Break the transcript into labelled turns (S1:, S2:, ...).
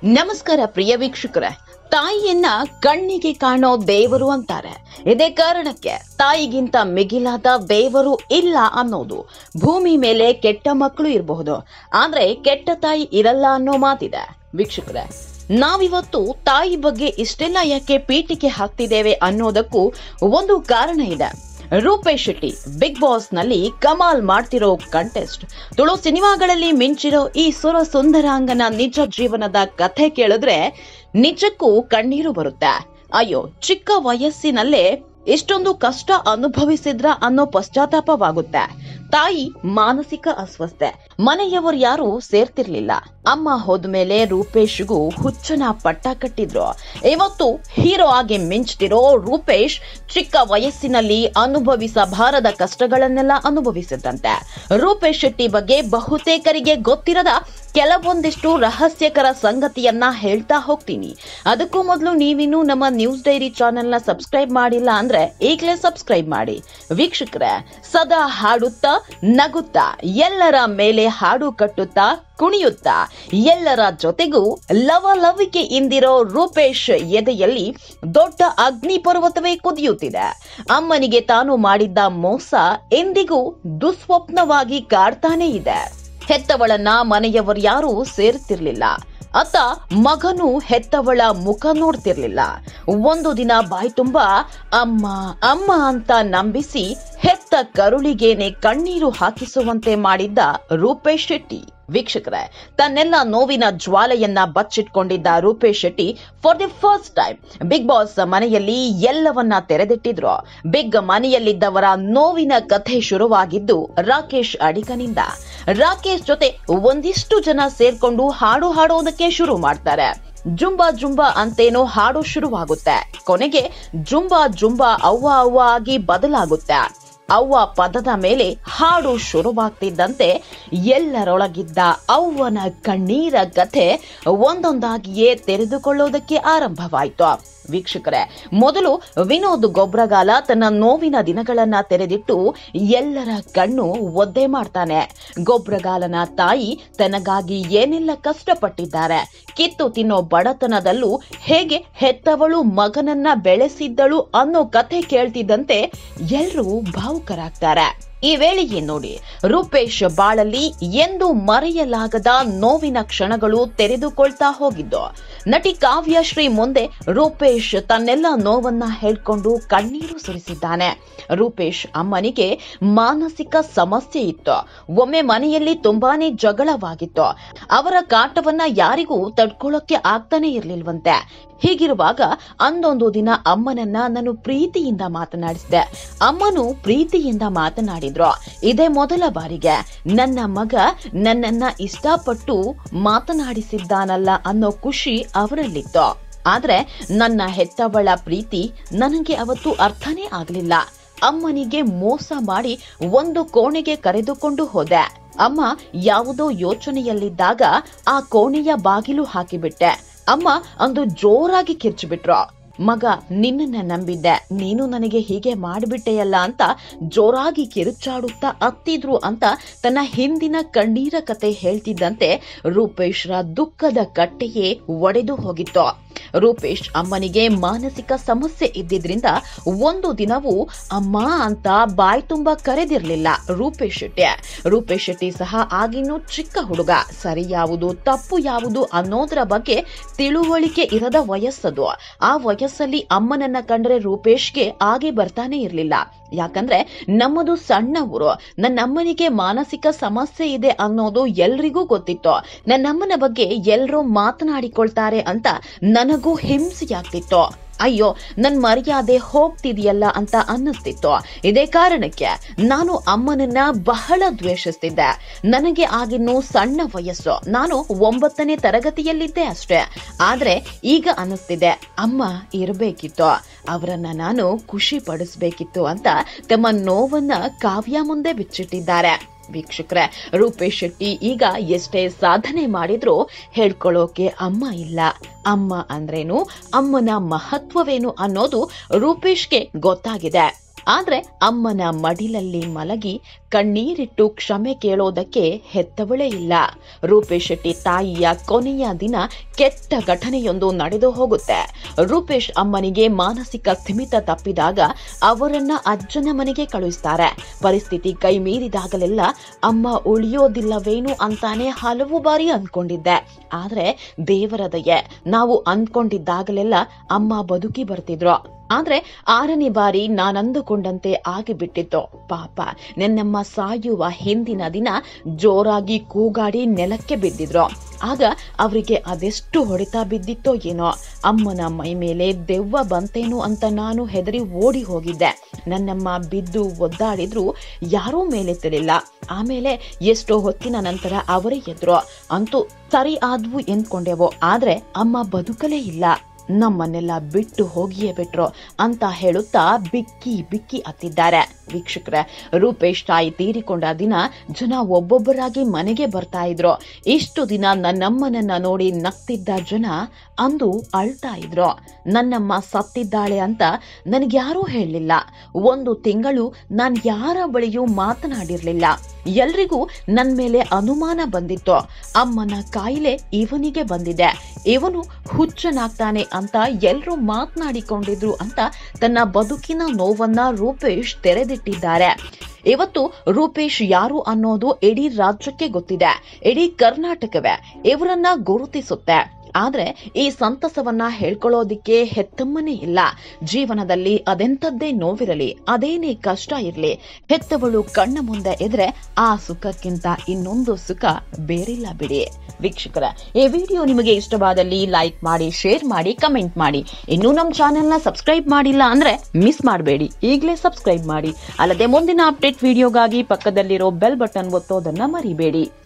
S1: ನಮಸ್ಕಾರ ಪ್ರಿಯ ವೀಕ್ಷಕರೇ ತಾಯಿಯನ್ನ ಕಣ್ಣಿಗೆ ಕಾಣೋ ದೇವರು ಅಂತಾರೆ ಇದೇ ಕಾರಣಕ್ಕೆ ತಾಯಿಗಿಂತ ಮಿಗಿಲಾದ ದೇವರು ಇಲ್ಲ ಅನ್ನೋದು ಭೂಮಿ ಮೇಲೆ ಕೆಟ್ಟ ಮಕ್ಕಳು ಇರಬಹುದು ಆದ್ರೆ ಕೆಟ್ಟ ತಾಯಿ ಇರಲ್ಲ ಅನ್ನೋ ಮಾತಿದೆ ವೀಕ್ಷಕರೇ ನಾವಿವತ್ತು ತಾಯಿ ಬಗ್ಗೆ ಇಷ್ಟೆಲ್ಲ ಯಾಕೆ ಪೀಠಿಕೆ ಹಾಕ್ತಿದ್ದೇವೆ ಅನ್ನೋದಕ್ಕೂ ಒಂದು ಕಾರಣ ಇದೆ ರೂಪೇಶ್ ಶೆಟ್ಟಿ ಬಿಗ್ ಬಾಸ್ ನಲ್ಲಿ ಕಮಾಲ್ ಮಾಡ್ತಿರೋ ಕಂಟೆಸ್ಟ್ ತುಳು ಸಿನಿಮಾಗಳಲ್ಲಿ ಮಿಂಚಿರೋ ಈ ಸುರ ಸುಂದರಾಂಗನ ನಿಜ ಜೀವನದ ಕಥೆ ಕೇಳಿದ್ರೆ ನಿಜಕ್ಕೂ ಕಣ್ಣೀರು ಬರುತ್ತೆ ಅಯ್ಯೋ ಚಿಕ್ಕ ವಯಸ್ಸಿನಲ್ಲೇ ಇಷ್ಟೊಂದು ಕಷ್ಟ ಅನುಭವಿಸಿದ್ರ ಅನ್ನೋ ಪಶ್ಚಾತ್ತಾಪವಾಗುತ್ತೆ ತಾಯಿ ಮಾನಸಿಕ ಅಸ್ವಸ್ಥೆ ಮನೆಯವರು ಯಾರು ಸೇರ್ತಿರ್ಲಿಲ್ಲ ಅಮ್ಮ ಹೋದ್ಮೇಲೆ ರೂಪೇಶ್ಗೂ ಹುಚ್ಚನ ಪಟ್ಟ ಕಟ್ಟಿದ್ರು ಇವತ್ತು ಹೀರೋ ಆಗಿ ಮಿಂಚ್ತಿರೋ ರೂಪೇಶ್ ಚಿಕ್ಕ ವಯಸ್ಸಿನಲ್ಲಿ ಅನುಭವಿಸಬಾರದ ಕಷ್ಟಗಳನ್ನೆಲ್ಲ ಅನುಭವಿಸಿದಂತೆ ರೂಪೇಶ್ ಶೆಟ್ಟಿ ಬಗ್ಗೆ ಬಹುತೇಕರಿಗೆ ಗೊತ್ತಿರದ ಕೆಲವೊಂದಿಷ್ಟು ರಹಸ್ಯಕರ ಸಂಗತಿಯನ್ನ ಹೇಳ್ತಾ ಹೋಗ್ತೀನಿ ಅದಕ್ಕೂ ಮೊದಲು ನೀವಿನ್ನೂ ನಮ್ಮ ನ್ಯೂಸ್ ಡೈರಿ ಚಾನೆಲ್ನ ಸಬ್ಸ್ಕ್ರೈಬ್ ಮಾಡಿಲ್ಲ ಅಂದ್ರೆ ಈಗಲೇ ಸಬ್ಸ್ಕ್ರೈಬ್ ಮಾಡಿ ವೀಕ್ಷಕರೇ ಸದಾ ಹಾಡುತ್ತಾ ನಗುತ್ತಾ ಎಲ್ಲರ ಮೇಲೆ ಹಾಡು ಕಟ್ಟುತ್ತಾ ಕುಣಿಯುತ್ತಾ ಎಲ್ಲರ ಜೊತೆಗೂ ಲವಲವಿಕೆ ಇಂದಿರೋ ರೂಪೇಶ್ ಎದೆಯಲ್ಲಿ ದೊಡ್ಡ ಅಗ್ನಿ ಪರ್ವತವೇ ಕುದಿಯುತ್ತಿದೆ ಅಮ್ಮನಿಗೆ ತಾನು ಮಾಡಿದ್ದ ಮೋಸ ಎಂದಿಗೂ ದುಸ್ವಪ್ನವಾಗಿ ಕಾಡ್ತಾನೇ ಇದೆ ಹೆತ್ತವಳನ್ನ ಮನೆಯವರು ಯಾರೂ ಸೇರ್ತಿರ್ಲಿಲ್ಲ ಅತ್ತ ಮಗನು ಹೆತ್ತವಳ ಮುಖ ನೋಡ್ತಿರ್ಲಿಲ್ಲ ಒಂದು ದಿನ ಬಾಯಿ ತುಂಬಾ ಅಮ್ಮ ಅಮ್ಮ ಅಂತ ನಂಬಿಸಿ ಹೆತ್ತ ಕರುಳಿಗೇನೆ ಕಣ್ಣೀರು ಹಾಕಿಸುವಂತೆ ಮಾಡಿದ್ದ ರೂಪೇಶ್ ಶೆಟ್ಟಿ ವೀಕ್ಷಕರೇ ತನ್ನೆಲ್ಲ ನೋವಿನ ಜ್ವಾಲೆಯನ್ನ ಬಚ್ಚಿಟ್ಕೊಂಡಿದ್ದ Rupesh Shetty for the first time Bigg Boss ಮನೆಯಲ್ಲಿ ಎಲ್ಲವನ್ನ ತೆರೆದಿಟ್ಟಿದ್ರು ಬಿಗ್ ಮನೆಯಲ್ಲಿದ್ದವರ ನೋವಿನ ಕಥೆ ಶುರುವಾಗಿದ್ದು ರಾಕೇಶ್ ಅಡಿಗನಿಂದ ರಾಕೇಶ್ ಜೊತೆ ಒಂದಿಷ್ಟು ಜನ ಸೇರ್ಕೊಂಡು ಹಾಡು ಹಾಡೋದಕ್ಕೆ ಶುರು ಮಾಡ್ತಾರೆ ಜುಂಬಾ ಜುಂಬಾ ಅಂತೇನೋ ಹಾಡು ಶುರುವಾಗುತ್ತೆ ಕೊನೆಗೆ ಜುಂಬಾ ಜುಂಬಾ ಅವ್ವ ಅವ್ವ ಆಗಿ ಬದಲಾಗುತ್ತೆ ಅವ್ವ ಪದದ ಮೇಲೆ ಹಾಡು ಶುರುವಾಗ್ತಿದ್ದಂತೆ ಎಲ್ಲರೊಳಗಿದ್ದ ಅವ್ವನ ಕಣ್ಣೀರ ಕಥೆ ಒಂದೊಂದಾಗಿಯೇ ತೆರೆದುಕೊಳ್ಳೋದಕ್ಕೆ ಆರಂಭವಾಯಿತು ವೀಕ್ಷಕರೇ ಮೊದಲು ವಿನೋದ್ ಗೊಬ್ರಗಾಲ ತನ್ನ ನೋವಿನ ದಿನಗಳನ್ನ ತೆರೆದಿಟ್ಟು ಎಲ್ಲರ ಕಣ್ಣು ಒದ್ದೆ ಮಾಡ್ತಾನೆ ಗೊಬ್ರಗಾಲನ ತಾಯಿ ತನಗಾಗಿ ಏನೆಲ್ಲ ಕಷ್ಟಪಟ್ಟಿದ್ದಾರೆ ಕಿತ್ತು ತಿನ್ನೋ ಬಡತನದಲ್ಲೂ ಹೇಗೆ ಹೆತ್ತವಳು ಮಗನನ್ನ ಬೆಳೆಸಿದ್ದಳು ಅನ್ನೋ ಕಥೆ ಕೇಳ್ತಿದ್ದಂತೆ ಎಲ್ರೂ ಭಾವುಕರಾಗ್ತಾರೆ ಈ ವೇಳೆಗೆ ನೋಡಿ ರೂಪೇಶ್ ಬಾಳಲ್ಲಿ ಎಂದು ಮರೆಯಲಾಗದ ನೋವಿನ ಕ್ಷಣಗಳು ತೆರೆದುಕೊಳ್ತಾ ಹೋಗಿದ್ದು ನಟಿ ಕಾವ್ಯಶ್ರೀ ಮುಂದೆ ರೂಪೇಶ್ ತನ್ನೆಲ್ಲ ನೋವನ್ನ ಹೇಳ್ಕೊಂಡು ಕಣ್ಣೀರು ಸುರಿಸಿದ್ದಾನೆ ರೂಪೇಶ್ ಅಮ್ಮನಿಗೆ ಮಾನಸಿಕ ಸಮಸ್ಯೆ ಇತ್ತು ಒಮ್ಮೆ ಮನೆಯಲ್ಲಿ ತುಂಬಾನೇ ಜಗಳವಾಗಿತ್ತು ಅವರ ಕಾಟವನ್ನ ಯಾರಿಗೂ ತಡ್ಕೊಳ್ಳೋಕೆ ಆಗ್ತಾನೆ ಇರ್ಲಿಲ್ವಂತೆ ಹೀಗಿರುವಾಗ ಅಂದೊಂದು ದಿನ ಅಮ್ಮನನ್ನ ನಾನು ಪ್ರೀತಿಯಿಂದ ಮಾತನಾಡಿಸಿದೆ ಅಮ್ಮನು ಪ್ರೀತಿಯಿಂದ ಮಾತನಾಡಿದ್ರು ಇದೇ ಮೊದಲ ಬಾರಿಗೆ ನನ್ನ ಮಗ ನನ್ನನ್ನ ಇಷ್ಟಪಟ್ಟು ಮಾತನಾಡಿಸಿದ್ದಾನಲ್ಲ ಅನ್ನೋ ಖುಷಿ ಅವರಲ್ಲಿತ್ತು ಆದ್ರೆ ನನ್ನ ಹೆತ್ತವಳ ಪ್ರೀತಿ ನನಗೆ ಅವತ್ತು ಅರ್ಥನೇ ಆಗ್ಲಿಲ್ಲ ಅಮ್ಮನಿಗೆ ಮೋಸ ಮಾಡಿ ಒಂದು ಕೋಣೆಗೆ ಕರೆದುಕೊಂಡು ಹೋದೆ ಅಮ್ಮ ಯಾವುದೋ ಯೋಚನೆಯಲ್ಲಿದ್ದಾಗ ಆ ಕೋಣೆಯ ಬಾಗಿಲು ಹಾಕಿಬಿಟ್ಟೆ ಅಮ್ಮ ಅಂದು ಜೋರಾಗಿ ಕಿರ್ಚಿಬಿಟ್ರು ಮಗ ನಿನ್ನನ್ನ ನಂಬಿದ್ದೆ ನೀನು ನನಗೆ ಹೀಗೆ ಮಾಡಿಬಿಟ್ಟೆಯಲ್ಲ ಅಂತ ಜೋರಾಗಿ ಕಿರುಚಾಡುತ್ತಾ ಅತ್ತಿದ್ರು ಅಂತ ತನ್ನ ಹಿಂದಿನ ಕಣ್ಣೀರ ಕತೆ ಹೇಳ್ತಿದ್ದಂತೆ ರೂಪೇಶ್ರ ದುಃಖದ ಕಟ್ಟೆಯೇ ಒಡೆದು ಹೋಗಿತ್ತು ರೂಪೇಶ್ ಅಮ್ಮನಿಗೆ ಮಾನಸಿಕ ಸಮಸ್ಯೆ ಇದ್ದಿದ್ರಿಂದ ಒಂದು ದಿನವೂ ಅಮ್ಮ ಅಂತ ಬಾಯ್ ತುಂಬಾ ಕರೆದಿರ್ಲಿಲ್ಲ ರೂಪೇಶ್ ಶೆಟ್ಟಿ ರೂಪೇಶ್ ಶೆಟ್ಟಿ ಸಹ ಆಗಿನ್ನೂ ಚಿಕ್ಕ ಹುಡುಗ ಸರಿ ಯಾವುದು ತಪ್ಪು ಯಾವುದು ಅನ್ನೋದರ ಬಗ್ಗೆ ತಿಳುವಳಿಕೆ ಇರದ ವಯಸ್ಸದು ಆ ವಯಸ್ಸಲ್ಲಿ ಅಮ್ಮನನ್ನ ಕಂಡ್ರೆ ರೂಪೇಶ್ಗೆ ಆಗಿ ಬರ್ತಾನೆ ಇರ್ಲಿಲ್ಲ ಯಾಕಂದ್ರೆ ನಮ್ಮದು ಸಣ್ಣ ಊರು ನನ್ನಮ್ಮನಿಗೆ ಮಾನಸಿಕ ಸಮಸ್ಯೆ ಇದೆ ಅನ್ನೋದು ಎಲ್ರಿಗೂ ಗೊತ್ತಿತ್ತು ನನ್ನಮ್ಮನ ಬಗ್ಗೆ ಎಲ್ರೂ ಮಾತನಾಡಿಕೊಳ್ತಾರೆ ಅಂತ ನನಗೂ ಹಿಂಸೆಯಾಗ್ತಿತ್ತು ಅಯ್ಯೋ ನನ್ ಮರ್ಯಾದೆ ಹೋಗ್ತಿದೆಯಲ್ಲ ಅಂತ ಅನ್ನಿಸ್ತಿತ್ತು ಇದೇ ಕಾರಣಕ್ಕೆ ನಾನು ಅಮ್ಮನನ್ನ ಬಹಳ ದ್ವೇಷಿಸ್ತಿದ್ದೆ ನನಗೆ ಆಗಿನ್ನೂ ಸಣ್ಣ ವಯಸ್ಸು ನಾನು ಒಂಬತ್ತನೇ ತರಗತಿಯಲ್ಲಿದ್ದೆ ಅಷ್ಟೇ ಆದ್ರೆ ಈಗ ಅನ್ನಿಸ್ತಿದೆ ಅಮ್ಮ ಇರಬೇಕಿತ್ತು ಅವರನ್ನ ನಾನು ಖುಷಿ ಪಡಿಸ್ಬೇಕಿತ್ತು ಅಂತ ತಮ್ಮ ನೋವನ್ನ ಕಾವ್ಯ ಮುಂದೆ ಬಿಚ್ಚಿಟ್ಟಿದ್ದಾರೆ ವೀಕ್ಷಕರೇ ರೂಪೇಶ್ ಶೆಟ್ಟಿ ಈಗ ಎಷ್ಟೇ ಸಾಧನೆ ಮಾಡಿದ್ರೂ ಹೇಳ್ಕೊಳ್ಳೋಕೆ ಅಮ್ಮ ಇಲ್ಲ ಅಮ್ಮ ಅಂದ್ರೇನು ಅಮ್ಮನ ಮಹತ್ವವೇನು ಅನ್ನೋದು ರೂಪೇಶ್ಗೆ ಗೊತ್ತಾಗಿದೆ ಆದ್ರೆ ಅಮ್ಮನ ಮಡಿಲಲ್ಲಿ ಮಲಗಿ ಕಣ್ಣೀರಿಟ್ಟು ಕ್ಷಮೆ ಕೇಳೋದಕ್ಕೆ ಹೆತ್ತವಳೇ ಇಲ್ಲ ರೂಪೇಶ್ ಶೆಟ್ಟಿ ತಾಯಿಯ ಕೊನೆಯ ದಿನ ಕೆಟ್ಟ ಘಟನೆಯೊಂದು ನಡೆದು ಹೋಗುತ್ತೆ ರೂಪೇಶ್ ಅಮ್ಮನಿಗೆ ಮಾನಸಿಕ ಸ್ಥಿಮಿತ ತಪ್ಪಿದಾಗ ಅವರನ್ನ ಅಜ್ಜನ ಮನೆಗೆ ಕಳುಹಿಸ್ತಾರೆ ಪರಿಸ್ಥಿತಿ ಕೈ ಮೀರಿದಾಗಲೆಲ್ಲ ಅಮ್ಮ ಉಳಿಯೋದಿಲ್ಲವೇನು ಅಂತಾನೆ ಹಲವು ಬಾರಿ ಅಂದ್ಕೊಂಡಿದ್ದೆ ಆದ್ರೆ ದೇವರ ದಯೆ ನಾವು ಅಂದ್ಕೊಂಡಿದ್ದಾಗಲೆಲ್ಲ ಅಮ್ಮ ಬದುಕಿ ಬರ್ತಿದ್ರು ಆದ್ರೆ ಆರನೇ ಬಾರಿ ನಾನಂದುಕೊಂಡಂತೆ ಆಗಿಬಿಟ್ಟಿತ್ತು ಪಾಪ ನೆನ್ನಮ್ಮ ಸಾಯುವ ಹಿಂದಿನ ದಿನ ಜೋರಾಗಿ ಕೂಗಾಡಿ ನೆಲಕ್ಕೆ ಬಿದ್ದಿದ್ರು ಆಗ ಅವರಿಗೆ ಅದೆಷ್ಟು ಹೊಡೆತ ಬಿದ್ದಿತ್ತೋ ಏನೋ ಅಮ್ಮನ ಮೈ ಮೇಲೆ ದೆವ್ವ ಬಂತೇನೋ ಅಂತ ನಾನು ಹೆದರಿ ಓಡಿ ಹೋಗಿದ್ದೆ ನನ್ನಮ್ಮ ಬಿದ್ದು ಒದ್ದಾಡಿದ್ರು ಯಾರೂ ಮೇಲೆತ್ತಲಿಲ್ಲ ಆಮೇಲೆ ಎಷ್ಟೋ ಹೊತ್ತಿನ ನಂತರ ಅವರೇ ಎದ್ರು ಅಂತೂ ಸರಿ ಆದ್ವು ಎಂದ್ಕೊಂಡೆವು ಆದ್ರೆ ಅಮ್ಮ ಬದುಕಲೇ ಇಲ್ಲ ನಮ್ಮನ್ನೆಲ್ಲ ಬಿಟ್ಟು ಹೋಗಿಯೇ ಬಿಟ್ರು ಅಂತ ಹೇಳುತ್ತಾ ಬಿಕ್ಕಿ ಬಿಕ್ಕಿ ಅತ್ತಿದ್ದಾರೆ ವೀಕ್ಷಕರೇ ರೂಪೇಶ್ ತಾಯಿ ತೀರಿಕೊಂಡ ದಿನ ಜನ ಒಬ್ಬೊಬ್ಬರಾಗಿ ಮನೆಗೆ ಬರ್ತಾ ಇದ್ರು ಇಷ್ಟು ದಿನ ನನ್ನಮ್ಮನನ್ನ ನೋಡಿ ನಗ್ತಿದ್ದ ಜನ ಅಂದು ಅಳ್ತಾ ಇದ್ರು ನನ್ನಮ್ಮ ಸತ್ತಿದ್ದಾಳೆ ಅಂತ ನನಗ್ಯಾರೂ ಹೇಳಲಿಲ್ಲ ಒಂದು ತಿಂಗಳು ನಾನ್ ಯಾರ ಬಳಿಯೂ ಮಾತನಾಡಿರ್ಲಿಲ್ಲ ಎಲ್ರಿಗೂ ನನ್ ಮೇಲೆ ಅನುಮಾನ ಬಂದಿತ್ತು ಅಮ್ಮನ ಕಾಯಿಲೆ ಇವನಿಗೆ ಬಂದಿದೆ ಇವನು ಹುಚ್ಚನಾಗ್ತಾನೆ ಅಂತ ಎಲ್ರೂ ಮಾತನಾಡಿಕೊಂಡಿದ್ರು ಅಂತ ತನ್ನ ಬದುಕಿನ ನೋವನ್ನ ರೂಪೇಶ್ ತೆರೆದಿಟ್ಟಿದ್ದಾರೆ ಇವತ್ತು ರೂಪೇಶ್ ಯಾರು ಅನ್ನೋದು ಇಡೀ ರಾಜ್ಯಕ್ಕೆ ಗೊತ್ತಿದೆ ಇಡೀ ಕರ್ನಾಟಕವೇ ಇವರನ್ನ ಗುರುತಿಸುತ್ತೆ ಆದ್ರೆ ಈ ಸಂತಸವನ್ನ ಹೇಳ್ಕೊಳ್ಳೋದಿಕ್ಕೆ ಹೆತ್ತಮ್ಮನೇ ಇಲ್ಲ ಜೀವನದಲ್ಲಿ ಅದೆಂಥದ್ದೇ ನೋವಿರಲಿ ಅದೇನೇ ಕಷ್ಟ ಇರಲಿ ಹೆತ್ತವಳು ಕಣ್ಣ ಮುಂದೆ ಇದ್ರೆ ಆ ಸುಖಕ್ಕಿಂತ ಇನ್ನೊಂದು ಸುಖ ಬೇರಿಲ್ಲ ಬಿಡಿ ವೀಕ್ಷಕರ ಈ ವಿಡಿಯೋ ನಿಮಗೆ ಇಷ್ಟವಾದಲ್ಲಿ ಲೈಕ್ ಮಾಡಿ ಶೇರ್ ಮಾಡಿ ಕಮೆಂಟ್ ಮಾಡಿ ಇನ್ನೂ ನಮ್ಮ ಚಾನೆಲ್ನ ಸಬ್ಸ್ಕ್ರೈಬ್ ಮಾಡಿಲ್ಲ ಅಂದ್ರೆ ಮಿಸ್ ಮಾಡಬೇಡಿ ಈಗಲೇ ಸಬ್ಸ್ಕ್ರೈಬ್ ಮಾಡಿ ಅಲ್ಲದೆ ಮುಂದಿನ ಅಪ್ಡೇಟ್ ವಿಡಿಯೋಗಾಗಿ ಪಕ್ಕದಲ್ಲಿರೋ ಬೆಲ್ ಬಟನ್ ಒತ್ತೋದನ್ನ ಮರಿಬೇಡಿ